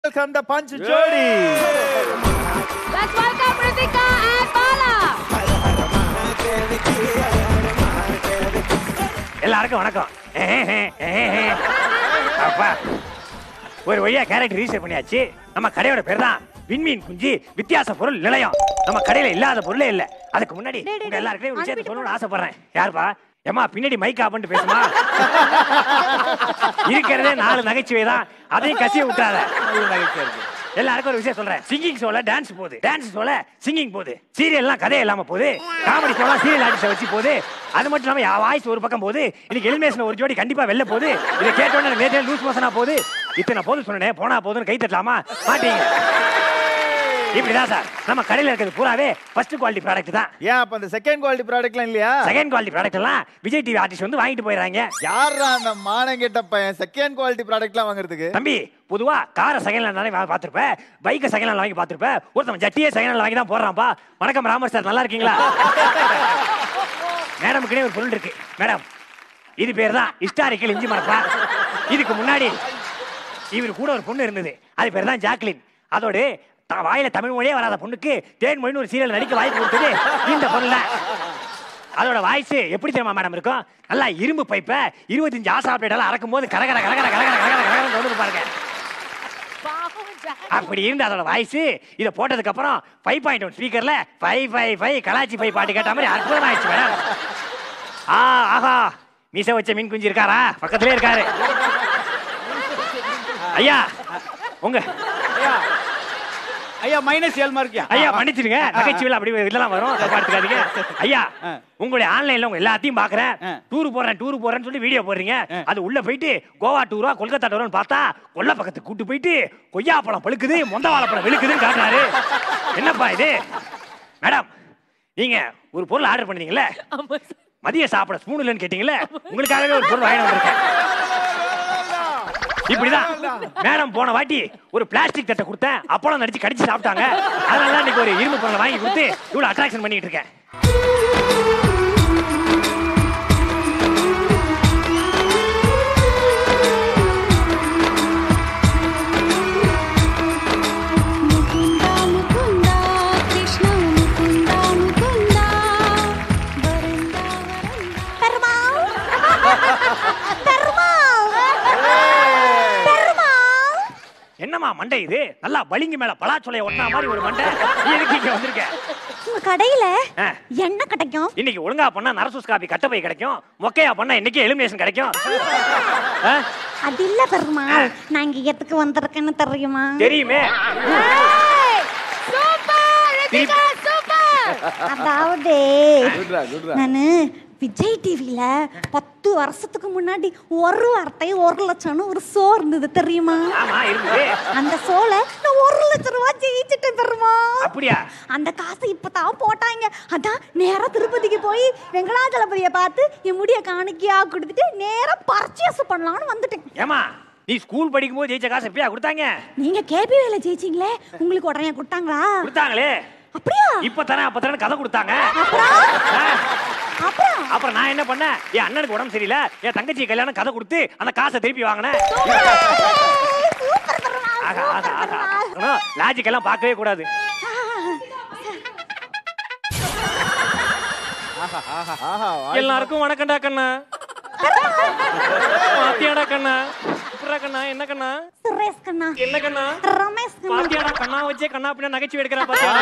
welcome the Panch Jodi. Let's welcome Ritika and Bala. எல்லாருக்கும் வணக்கம் அப்பா ஒரு வழியா கேரக்டர் ரீசர்ச் பண்ணியாச்சு நம்ம கடையோட பேர் தான் விண்மீன் குஞ்சு வித்தியாச பொருள் நிலையம் நம்ம கடையில இல்லாத பொருளே இல்ல அதுக்கு முன்னாடி டேய், டேய், உங்க எல்லாருக்கும் ஒரு விஷயத்தை அனுப்பிட்டு சொல்லணும்னு ஆசைப்படுறேன் யாருப்பா ஏமா பின்னாடி மைக் ஆஃப் பண்ணிட்டு பேசுமா இருக்கிறதே நாலு நகைச்சுவை தான் அதையும் கசிய விட்டாத எல்லாருக்கும் ஒரு விஷயம் சொல்றேன் சிங்கிங் ஷோல டான்ஸ் போகுது டான்ஸ் ஷோல சிங்கிங் போகுது சீரியல்லாம் கதை இல்லாம போகுது காமெடி ஷோல சீரியல் ஆர்டிஸ்ட வச்சு போகுது அது மட்டும் இல்லாம என் வாய்ஸ் ஒரு பக்கம் போகுது இன்னைக்கு எலிமினேஷன் ஒரு ஜோடி கண்டிப்பா வெளில போகுது இதை கேட்டோன்னே எனக்கு நேரத்தில் லூஸ் மோசனா போகுது இத்தனை போது சொன்னேன் போனா போதுன்னு கை தட்டலாமா மாட்டீங்க இப்படிதான் சார் நம்ம கடையில இருக்கிறது பூராவே ஃபர்ஸ்ட் குவாலிட்டி ப்ராடக்ட் தான் ஏன் அப்ப அந்த செகண்ட் குவாலிட்டி ப்ராடக்ட்லாம் இல்லையா செகண்ட் குவாலிட்டி ப்ராடக்ட் எல்லாம் விஜய் டிவி ஆர்டிஸ்ட் வந்து வாங்கிட்டு போயிடுறாங்க யாரா அந்த மானங்கெட்ட பையன் செகண்ட் குவாலிட்டி ப்ராடக்ட்லாம் வாங்குறதுக்கு தம்பி பொதுவா காரை செகண்ட் ஹேண்ட் தானே பார்த்துருப்ப பைக்கை செகண்ட் ஹேண்ட் வாங்கி பார்த்துருப்ப ஒருத்தன் ஜட்டியே செகண்ட் ஹேண்ட் வாங்கி தான் போடுறான்ப்பா வணக்கம் ராமர் சார் நல்லா இருக்கீங்களா மேடமுக்குனே ஒரு பொருள் இருக்கு மேடம் இது பேர் தான் ஹிஸ்டாரிக்கல் இஞ்சி மரப்பா இதுக்கு முன்னாடி இவர் கூட ஒரு பொண்ணு இருந்தது அது பேர் தான் ஜாக்லின் அதோட த- வாயில தமிழ் மொழியே வராத பொண்ணுக்கு தேன் மொழின்னு ஒரு சீரியல் நடிக்க வாய்ப்பு கொடுத்தது இந்த பொருள் அதோட வாய்ஸ் எப்படி தெரியுமா மேடம் இருக்கும் நல்லா இரும்பு பைப்பை இருபத்தஞ்சு ஆசா ஆப்ரேட் அறக்கும் போது கரகர கரகர கரகர கரகர கரகர வந்து பாருங்க பாவம் Jack. அப்படி இருந்து அதோட வாய்ஸ் இதை போட்டதுக்கு அப்புறம் ஃபைவ் பாயிண்ட் ஒன் ஸ்பீக்கர்ல ஃபைவ் ஃபைவ் ஃபைவ் கலாச்சி ஃபைவ் பாட்டு கேட்ட மாதிரி அற்புதம் ஆயிடுச்சு மேடம் ஆ ஆஹா மீச வச்ச மீன் குஞ்சு இருக்காரா பக்கத்திலே இருக்காரு ஐயா உங்க ஐயா மைனஸ் ஏழு மார்க்கியா ஐயா மன்னிச்சிருங்க நகைச்சுவையில் அப்படி இதெல்லாம் வரும் தப்பா எடுத்துக்காதீங்க ஐயா ஆ. உங்களுடைய ஆன்லைன்ல உங்க எல்லாத்தையும் பாக்குறேன் ஆ. டூர் போறேன் டூர் போறேன்னு சொல்லி வீடியோ போடுறீங்க ஆ. அது உள்ள போயிட்டு கோவா டூரா கொல்கத்தா டூரான்னு பார்த்தா கொல்ல பக்கத்துக்கு கூட்டு போயிட்டு கொய்யாப்பழம் பழுக்குது மொந்த வாழைப்பழம் வெளுக்குதுன்னு காட்டுறாரு என்னப்பா இது மேடம் நீங்க ஒரு பொருள் ஆர்டர் பண்ணீங்கல்ல ஆமா sir. மதிய சாப்பிட ஸ்பூன் இல்லைன்னு கேட்டீங்கல்ல உங்களுக்காகவே ஒரு பொருள் வாங்கி வந்திருக்கேன் இப்படிதான் மேடம் போன வாட்டி ஒரு பிளாஸ்டிக் தட்டை கொடுத்தேன் அப்பளம் நடிச்சு கடிச்சு சாப்பிட்டாங்க அதனால தான் இன்னைக்கு ஒரு இரும்பு பொருளை வாங்கி கொடுத்து இவ்வளவு அட்ராக்ஷன் பண்ணிட்டு இருக்கேன் ముకుంద ముకుంద కృష్ణ ముకుంద ముకుంద వరంద వరంద పెరుమాల్ పెరుమాల్ పెరుమాల్ என்னம்மா மண்டை இது நல்லா பளிங்கு மேல பலாச்சொலைய ஒட்டினா மாதிரி ஒரு மண்டை நீ எதுக்கு இங்க வந்திருக்க உங்க கடையில ஆ. என்ன கிடைக்கும் இன்னைக்கு ஒழுங்கா பண்ணா நரசூஸ் காப்பி கட்டப்பை கிடைக்கும் மொக்கையா பண்ணா இன்னைக்கு எலிமினேஷன் கிடைக்கும் ஆ? அது இல்ல பெருமாள் நான் இங்க எதுக்கு வந்திருக்கேன்னு தெரியுமா தெரியுமே Hey! Super, Ritika, super. அதாவது குட்ரா குட்ரா நானு விஜய் டிவில பத்து வருஷத்துக்கு முன்னாடி ஒரு வார்த்தை ஒரு லட்சம்னு ஒரு ஷோ இருந்தது தெரியுமா ஆமா இருக்குது அந்த ஷோல நான் ஒரு லட்சம் ரூபாய் ஜெயிச்சிட்டேன் பெருமா அப்படியா அந்த காசை இப்பதான் போட்டாங்க அதான் நேரா திருப்பதிக்கு போய் வெங்கடாஜலபதியை பார்த்து என் முடிய காணிக்கையா கொடுத்துட்டு நேரா பர்ச்சேஸ் பண்ணலாம்னு வந்துட்டேன் ஏமா நீ ஸ்கூல் படிக்கும் போது ஜெயிச்ச காசு எப்பயா கொடுத்தாங்க நீங்க கேபிவில ஜெயிச்சீங்களே உங்களுக்கு உடனே கொடுத்தாங்களா கொடுத்தாங்களே அப்படியா இப்ப தானே அப்ப தானே கதை கொடுத்தாங்க அப்புறம் ஆ. அப்புறம் அப்புறம் நான் என்ன பண்ணேன் என் அண்ணனுக்கு உடம்பு சரியில்லை என் தங்கச்சி கல்யாணம் கதை கொடுத்து அந்த காசை திருப்பி வாங்கினேன் சூப்பர் பெருமாள் ஆகா ஆகா சூப்பர் ஆகா பெருமாள் லாஜிக் எல்லாம் பார்க்கவே கூடாது ஆஹா எல்லாருக்கும் வணக்கம்டா கண்ணா பாத்தியாடா கண்ணா இப்படா கண்ணா என்ன கண்ணா சுரேஷ் கண்ணா என்ன கண்ணா ரமேஷ் கண்ணா பாத்தியாடா கண்ணா வச்சே கண்ணா அப்படின்னா நகைச்சுவை எடுக்கிறா பாத்தியா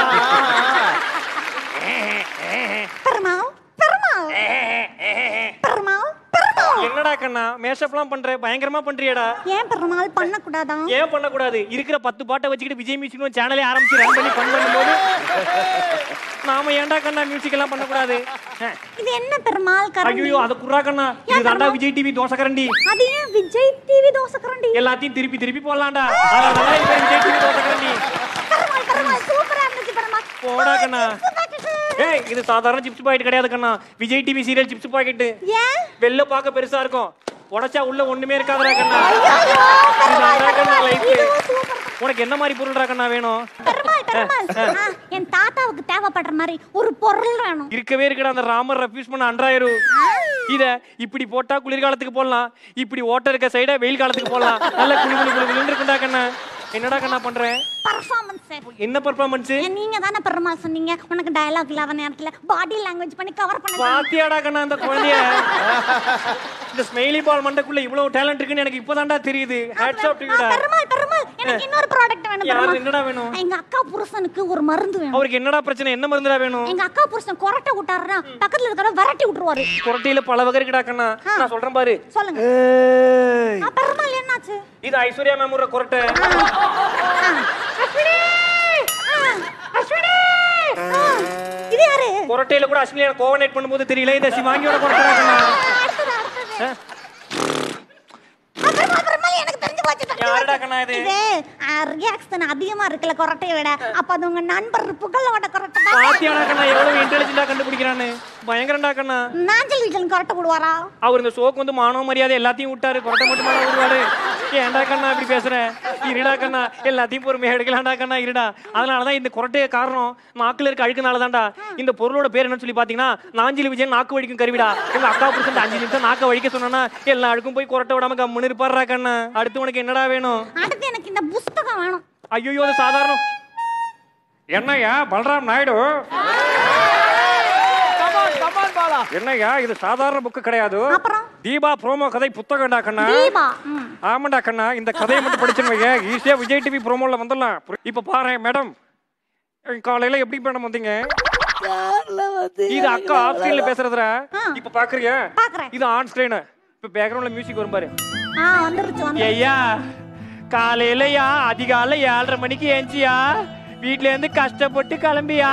பெருமாள் பெருமாள் பெருமாள் பெருமாள் என்னடா கண்ணா மேஷப்லாம் பண்ற பயங்கரமா பண்றியடா ஏன் பெருமாள் பண்ணக்கூடாதா ஏன் பண்ணக்கூடாது இருக்கிற பத்து பாட்டை வச்சுக்கிட்டு விஜய் மியூசிக் சேனலே ஆரம்பிச்சு ரன் பண்ணி ஃபன் பண்ணும்போது நாம ஏன்டா கண்ணா மியூசிக் எல்லாம் பண்ணக்கூடாது இது என்ன பெருமாள் கரண்டி ஐயோ அத குர்ரா கண்ணா இது தாண்டா விஜய் டிவி தோசை கரண்டி அது ஏன் விஜய் டிவி தோசை கரண்டி எல்லாத்தையும் திருப்பி திருப்பி போடலாம்டா அதனால இப்ப விஜய் டிவி தோசை கரண்டி பெருமாள் பெருமாள் சூப்பரா இருந்துச்சு பெருமாள் போடா கண்ணா ஏய் இது சாதாரண சிப்ஸ் பாக்கெட் கிடையாது கண்ணா Vijay TV serial chips packet ஏன் வெளில பார்க்க பெருசா இருக்கும் உடைச்சா உள்ள ஒண்ணுமே இருக்காதுடா கண்ணா ஐயோ பெருமாள் இதாண்டா கண்ணா பெருமாள் life. ஐயோ, சூப்பர் உனக்கு என்ன மாதிரி பொருள்டா கண்ணா வேணும் பெருமாள் பெருமாள் ஆ, என் தாத்தாவுக்கு தேவைப்படுற மாதிரி ஒரு பொருள் வேணும் இருக்கவே இருக்கடா அந்த ராமர் ரெஃப்யூஸ் பண்ண அன்றாயிரம் இத இப்படி போட்டா குளிர்காலத்துக்கு போடலாம் இப்படி ஓட்ட இருக்க சைட வெயில் காலத்துக்கு போடலாம் நல்ல குளு குளு குளு குளுன்னு இருக்கும்டா கண்ணா என்னடா கண்ணா பண்றேன் பர்ஃபார்மன்ஸ் என்ன பர்ஃபார்மன்ஸ் நீங்க தானே பெருமாள் சொன்னீங்க உனக்கு டயலாக் இல்லாத நேரத்துல பாடி லாங்குவேஜ் பண்ணி கவர் பண்ண பாத்தியாடா கண்ணா அந்த குழந்தைய இந்த ஸ்மெயிலி பால் மண்டக்குள்ள இவ்வளவு டேலண்ட் இருக்குன்னு எனக்கு இப்பதான்டா தெரியுது ஹேட்ஸ் ஆஃப் டு ஆ, பெருமாள் பெருமாள் எனக்கு இன்னொரு ப்ராடக்ட் வேணும் யாரு பெருமாள் என்னடா வேணும் எங்க அக்கா புருஷனுக்கு ஒரு மருந்து வேணும் அவருக்கு என்னடா பிரச்சனை என்ன மருந்துடா வேணும் எங்க அக்கா புருஷன் கொரட்டை விட்டாருன்னா பக்கத்துல இருக்கிற விரட்டி விட்டுருவாரு குரட்டையில பல வகை இருக்குடா கண்ணா நான் சொல்றேன் பாரு சொல்லுங்க ஆ, பெருமாள் என்னாச்சு இது ஐஸ்வர்யா மேமுற குரட்டை அஸ்வினி ஆ, அஸ்வினி ஆ, இது யாரு குரட்டையில கூட அஸ்மினியா கோவர்டினேட் பண்ணும்போது தெரியல இந்த சிவாங்கியோட குரட்டை கண்ணா அடுத்தது அடுத்தது ஆ, பெருமாள் பெருமாள் எனக்கு தெரிஞ்சு போச்சு தெரிஞ்சு யாருடா போச்சு. கண்ணா இது? இது ரியாக்ஷன் அதிகமா இருக்குல்ல கொரட்டையை விட அப்ப அது உங்க நண்பர் புகழோட கொரட்டை தான் பாத்தியாடா கண்ணா எவ்வளவு இன்டெலிஜென்ட்டா கண்டுபிடிக்கிறான்னு பயங்கரண்டா கண்ணா நாஞ்சல் வீட்டில் கொரட்டை விடுவாரா அவர் இந்த ஷோக்கு வந்து மானவ மரியாதை எல்லாத்தையும் விட்டாரு கொரட்டை மட்டும் மாட விடுவாரு ஏன்டா கண்ணா இப்படி பேசுற இருடா கண்ணா எல்லாத்தையும் பொறுமையா எடுக்கலாம்டா கண்ணா இருடா அதனாலதான் இந்த கொரட்டைய காரணம் நாக்குல இருக்க அழுக்குனால தான்டா இந்த பொருளோட பேர் என்னன்னு சொல்லி பாத்தீங்கன்னா நாஞ்சிலி விஜயன் நாக்கு வடிக்கும் கருவிடா உங்க அக்கா புருஷன் அஞ்சு நிமிஷம் நாக்க வடிக்க சொன்னா எல்லா அழுக்கும் போய் கொரட்டை விடாம கம்முன்னு இருப்பாருடா கண்ணா அடுத்து உனக்கு என்னடா வேணும் அடுத்து எனக்கு இந்த புஸ்தகம் வேணும் ஐயோ அது சாதாரணம் என்னய்யா பல்ராம் நாயுடு கமான் கமான் பாலா என்னய்யா இது சாதாரண புக்கு கிடையாது அப்புறம் தீபா ப்ரோமோ கதை புத்தகம்டா கண்ணா தீபா ம். ஆமாண்டா கண்ணா இந்த கதையை மட்டும் படிச்சுன்னு வைங்க ஈஸியா விஜய் டிவி ப்ரோமோல வந்துடலாம் இப்ப பாரு மேடம் காலையில எப்படி மேடம் வந்தீங்க இது அக்கா ஆஃப் ஸ்கிரீன்ல பேசுறதுடா ஆ. இப்ப பாக்குறியா பாக்குறேன் இது ஆன் ஸ்கிரீன் இப்ப பேக்ரவுண்ட்ல மியூசிக் வரும் பாரு ஆ வந்துருச்சு வந்து ஐயா காலையிலயா அதிகாலை ஏழரை மணிக்கு ஏஞ்சியா வீட்ல இருந்து கஷ்டப்பட்டு கிளம்பியா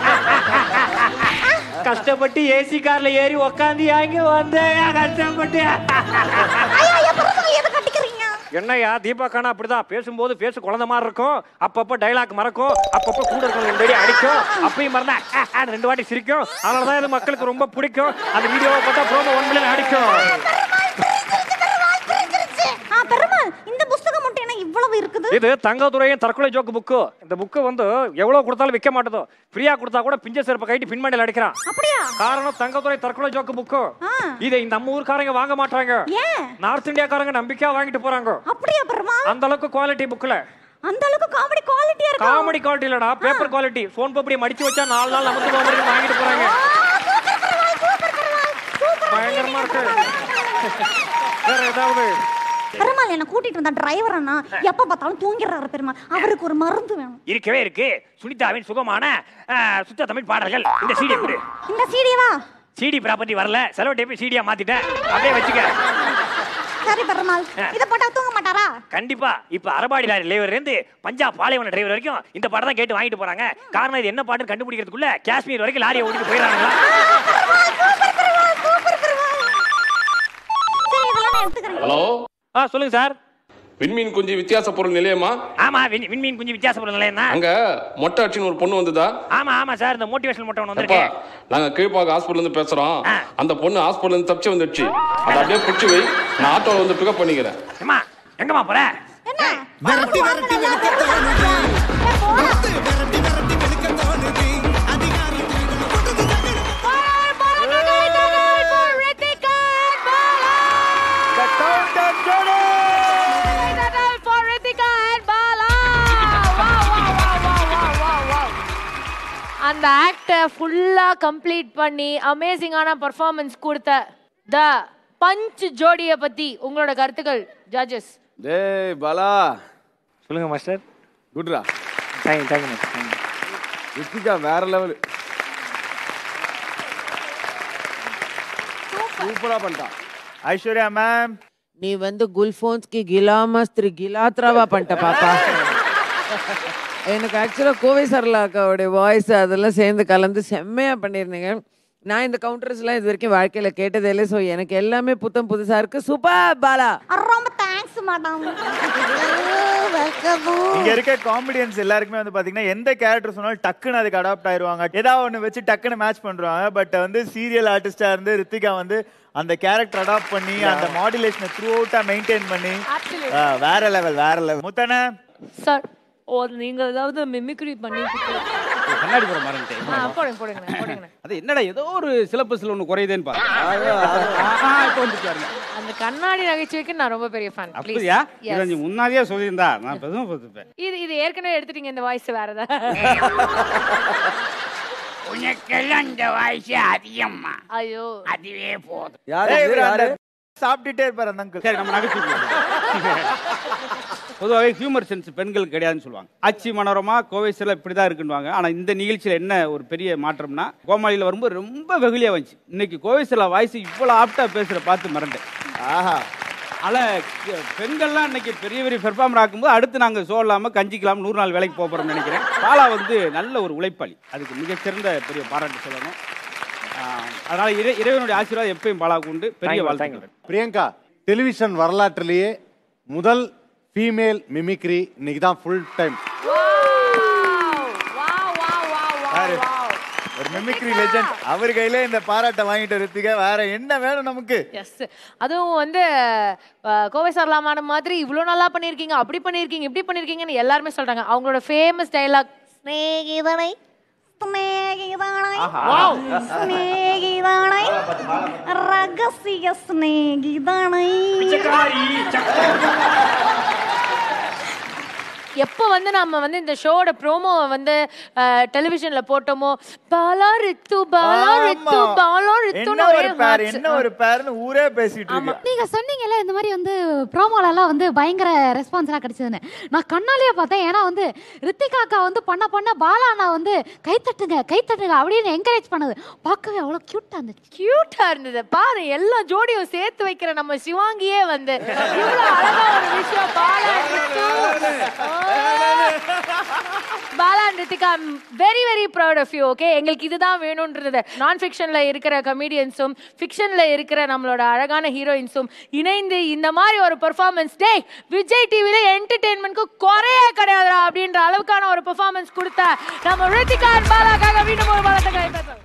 கஷ்டப்பட்டு ஏசி கார்ல ஏறி உக்காந்தியா இங்க வந்தேயா கஷ்டப்பட்டு ஐயா பெருமாள் எதை கட்டிக்கிறீங்க என்னய்யா தீபா கானா அப்படிதான் பேசும்போது பேசு குழந்தை மாதிரி இருக்கும் அப்பப்ப டைலாக் மறக்கும் அப்பப்ப கூட இருக்கவங்க ரெண்டு அடி அடிக்கும் அப்பயும் மறந்தா அஹ், அஹ், ரெண்டு வாட்டி சிரிக்கும் அதனாலதான் இது மக்களுக்கு ரொம்ப பிடிக்கும் அந்த வீடியோவை பார்த்தா ப்ரோமோ ஒன் மில்லியன் அடிக்கும் ஆ பெருமாள் இந்த புஸ்தகம் மட்டும் என்ன இவ்வளவு இருக்குது இது தங்கதுரையின் தற்கொலை ஜோக்கு புக்கு இந்த புக்கு வந்து எவ்வளவு கொடுத்தாலும் விற்க மாட்டதோ ஃப்ரீயா கொடுத்தா கூட பிஞ்ச செருப்பை கைட்டு பின்மண்டையில் அடிக்கிறான் அப்படியா காரணம் தங்கதுரை தற்கொலை ஜோக்கு புக்கு ஆ. இதை நம்ம ஊர்க்காரங்க வாங்க மாட்டாங்க ஏன் நார்த் இந்தியாக்காரங்க நம்பிக்கையா வாங்கிட்டு போறாங்க அப்படியா பெருமாள் அந்த அளவுக்கு குவாலிட்டி புக்ல அந்த அளவுக்கு காமெடி குவாலிட்டியா இருக்கா காமெடி குவாலிட்டி இல்லடா பேப்பர் குவாலிட்டி சோன் பப்படியை மடிச்சு வச்சா நாலு நாள் நமக்கு போக வாங்கிட்டு போறாங்க பயங்கரமா இருக்கு வேற ஏதாவது பெருமாள் என்ன கூட்டிட்டு வந்த டிரைவர் அண்ணா எப்ப பார்த்தாலும் தூங்கிடுறாரு பெருமாள் அவருக்கு ஒரு மருந்து வேணும் இருக்கவே இருக்கு சுனிதாவின் சுகமான அஹ், சுத்த தமிழ் பாடல்கள் இந்த சீடி கொடு இந்த சீடியவா சிடி ப்ராப்பர்ட்டி வரல செலவு டேப் சிடியா மாத்திட்டேன் அப்படியே வச்சுக்க சரி பெருமாள் இத போட்டா தூங்க மாட்டாரா கண்டிப்பா இப்ப அரபாடி லாரி டிரைவர்ல இருந்து பஞ்சாப் பாலைவன டிரைவர் வரைக்கும் இந்த பாடம் தான் கேட்டு வாங்கிட்டு போறாங்க காரணம் இது என்ன பாட்டுன்னு கண்டுபிடிக்கிறதுக்குள்ள காஷ்மீர் வரைக்கும் லாரியை ஓட்டிட்டு போயிடறாங்களா சரி இதெல்லாம் நான் எடுத்துக்கிறேன் ஹலோ ஆ சொல்லுங்க சார் விண்மீன் குஞ்சு வித்தியாச பொருள் நிலையமா ஆமா விண்- விண்மீன் கொஞ்சம் வித்தியாசப்படும் நிலையம் தான் அங்க மொட்டை அடிச்சுன்னு ஒரு பொண்ணு வந்ததா ஆமா ஆமா சார் இந்த மோட்டிவேஷனல் மட்டும் ஒன்று அப்பா வந்திருக்கு நாங்க கீழ்பாக்க ஹாஸ்பிடல்ல இருந்து பேசுறோம் ஆ. அந்த பொண்ணு ஹாஸ்பிடல்ல இருந்து தப்பிச்சு வந்துடுச்சு அதை அப்படியே பிடிச்சி வை நான் ஆட்டோல வந்து பிக்கப் பண்ணிக்கிறேன் அம்மா எங்கம்மா போற என்ன விரட்டி விரட்டி வெளுக்க தோணுது விரட்டி விரட்டி வெளுக்க தோணுது அதிகாரி Ritika and Bala! The countdown journey. for Ritika and Bala! Wow, wow, wow, wow, wow, wow, wow. அந்த ஆக்டை ஃபுல்லா கம்ப்ளீட் பண்ணி அமேசிங்கான பர்ஃபார்மன்ஸ் கொடுத்த த பஞ்ச் ஜோடியை பத்தி உங்களோட கருத்துக்கள் ஜட்ஜஸ் டேய் பாலா சொல்லுங்க மாஸ்டர் குட்ரா தேங்க்யூ தேங்க்யூ மாஸ்டர் ரித்திகா வேற லெவல் சூப்பரா பண்ணிட்டான் ஐஸ்வர்யா மேம் நீ வந்து குல்ஃபோன்ஸ்க்கு கிலாமஸ்திரி கிலாத்ராவா பண்ணிட்ட பாப்பா எனக்கு ஆக்சுவலாக கோவை சரளா அக்காவுடைய வாய்ஸ் அதெல்லாம் சேர்ந்து கலந்து செம்மையாக பண்ணியிருந்தீங்க நான் இந்த கவுண்டர்ஸ்லாம் இது வரைக்கும் வாழ்க்கையில் கேட்டதே இல்லை ஸோ எனக்கு எல்லாமே புத்தம் புதுசாக இருக்கு சூப்பர் பாலா ரொம்ப தேங்க்ஸ் மேடம் வெல்கம் இங்க இருக்க காமெடியன்ஸ் எல்லாருக்குமே வந்து பாத்தீங்கன்னா எந்த கேரக்டர் சொன்னாலும் டக்குன்னு அதுக்கு அடாப்ட் ஆயிருவாங்க ஏதாவது ஒண்ணு வச்சு டக்குன்னு மேட்ச் பண்றாங்க பட் வந்து சீரியல் ஆர்டிஸ்டா இருந்து ரித்திகா வந்து அந்த கேரக்டர் அடாப்ட் பண்ணி அந்த மாடுலேஷனை த்ரூ அவுட்டா மெயின்டைன் பண்ணி ஆ, வேற லெவல் வேற லெவல் முத்தன சார் ஓ நீங்க ஏதாவது மிமிக்ரி பண்ணி கண்ணாடி போட மறந்துட்டேன் போடுங்க போடுங்க போடுங்க அது என்னடா ஏதோ ஒரு சிலபஸ்ல ஒண்ணு குறையுதேன்னு பாரு இப்போ வந்து பாருங்க அந்த கண்ணாடி நகைச்சுவைக்கு நான் ரொம்ப பெரிய ஃபேன் ப்ளீஸ் அப்படியா இதை நீ முன்னாடியே சொல்லியிருந்தா நான் பெரும் பார்த்துப்பேன் இது இது ஏற்கனவே எடுத்துட்டீங்க இந்த வாய்ஸ் வேற ஏதாவது உனக்கெல்லாம் இந்த வயசு அதிகம்மா ஐயோ அதுவே போதும் யாரு ஏய், இது? இவரு அந்த யாரு? சாப்பிட்டுட்டே இருப்பாரு அந்த அங்கிள் சரி நம்ம நகைச்சுவை பொதுவாகவே ஹியூமர் சென்ஸ் பெண்களுக்கு கிடையாதுன்னு சொல்லுவாங்க ஆச்சி மனோரமா கோவைசில் இப்படி தான் இருக்குன்னுவாங்க ஆனால் இந்த நிகழ்ச்சியில் என்ன ஒரு பெரிய மாற்றம்னா கோமாளியில் வரும்போது ரொம்ப வெகுளியாக வந்துச்சு இன்னைக்கு கோவைசில் வாய்ஸ் இவ்வளோ ஆப்டாக பேசுகிற பார்த்து மறந்தேன் ஆஹா ஆனால் பெண்கள்லாம் இன்னைக்கு பெரிய பெரிய பெர்ஃபார்மர் ஆக்கும்போது அடுத்து நாங்கள் ஷோ இல்லாமல் கஞ்சிக்கலாம் நூறு நாள் வேலைக்கு போக போகிறோம்னு நினைக்கிறேன் பாலா வந்து நல்ல ஒரு உழைப்பாளி அதுக்கு மிகச்சிறந்த பெரிய பாராட்டு சொல்லணும் ஆஹ் அதனால இறை இறைவனுடைய ஆசீர்வாதம் எப்பயும் பாலாவுக்கு உண்டு பெரிய வாழ்த்துக்கள் பிரியங்கா டெலிவிஷன் வரலாற்றிலேயே முதல் ஃபீமேல் மிமிக்ரி இன்னைக்கு தான் ஃபுல் டைம் பாரு. ஒரு மிமிக்ரி லெஜெண்ட் அவர் கையில இந்த பாராட்டை வாங்கிட்டு ரித்திகா வேற என்ன வேணும் நமக்கு எஸ் அதுவும் வந்து அஹ், கோவை சரளாமான மாதிரி இவ்வளோ நல்லா பண்ணியிருக்கீங்க அப்படி பண்ணியிருக்கீங்க இப்படி பண்ணியிருக்கீங்கன்னு எல்லாருமே சொல்றாங்க அவங்களோட ஃபேமஸ் டைலாக் സ്നേഹിതണൈ സ്നേഹിതണൈ സ്നേഹിതണൈ രഹസ്യ സ്നേഹിതണൈ எப்போ வந்து நம்ம வந்து இந்த ஷோட ப்ரோமோவை வந்து டெலிவிஷன்ல போட்டோமோ பாலா ரித்து பாலா ரித்து ஆமா. பாலா ரித்துன்னு என்ன ஒரே ஒரு பேர் hearts. என்ன ஒரு பேர்னு ஊரே பேசிட்டு இருக்கு நீங்க சொன்னீங்கல்ல இந்த மாதிரி வந்து ப்ரோமோலலாம் வந்து பயங்கர ரெஸ்பான்ஸ்லாம் கிடைச்சதுன்னு நான் கண்ணாலேயே பார்த்தேன் ஏன்னா வந்து ரித்திகா அக்கா வந்து பண்ண பண்ண பாலா அண்ணா வந்து கைத்தட்டுங்க கைத்தட்டுங்க அப்படின்னு என்கரேஜ் பண்ணது பார்க்கவே அவ்வளோ க்யூட்டாக இருந்துச்சு கியூட்டா இருந்தது பாரு எல்லா ஜோடியும் சேர்த்து வைக்கிற நம்ம சிவாங்கியே வந்து இவ்வளவு அழகா ஒரு விஷயம் Bala Rithu. Bala and Rithika very very proud of you okay எங்களுக்கு இதுதான் வேணும்ன்றது நான் ஃபிக்ஷன்ல இருக்கிற கமெடியன்ஸும் ஃபிக்ஷன்ல இருக்கிற நம்மளோட அழகான ஹீரோயின்ஸும் இணைந்து இந்த மாதிரி ஒரு பெர்ஃபார்மன்ஸ் டே விஜய் டிவில என்டர்டெயின்மெண்ட்க்கு குறையே கிடையாதுடா அப்படின்ற அளவுக்கான ஒரு பெர்ஃபார்மன்ஸ் கொடுத்த நம்ம ரித்திகா and பாலாக்காக மீண்டும் ஒரு பாலத்தை கைப்பற்றோம்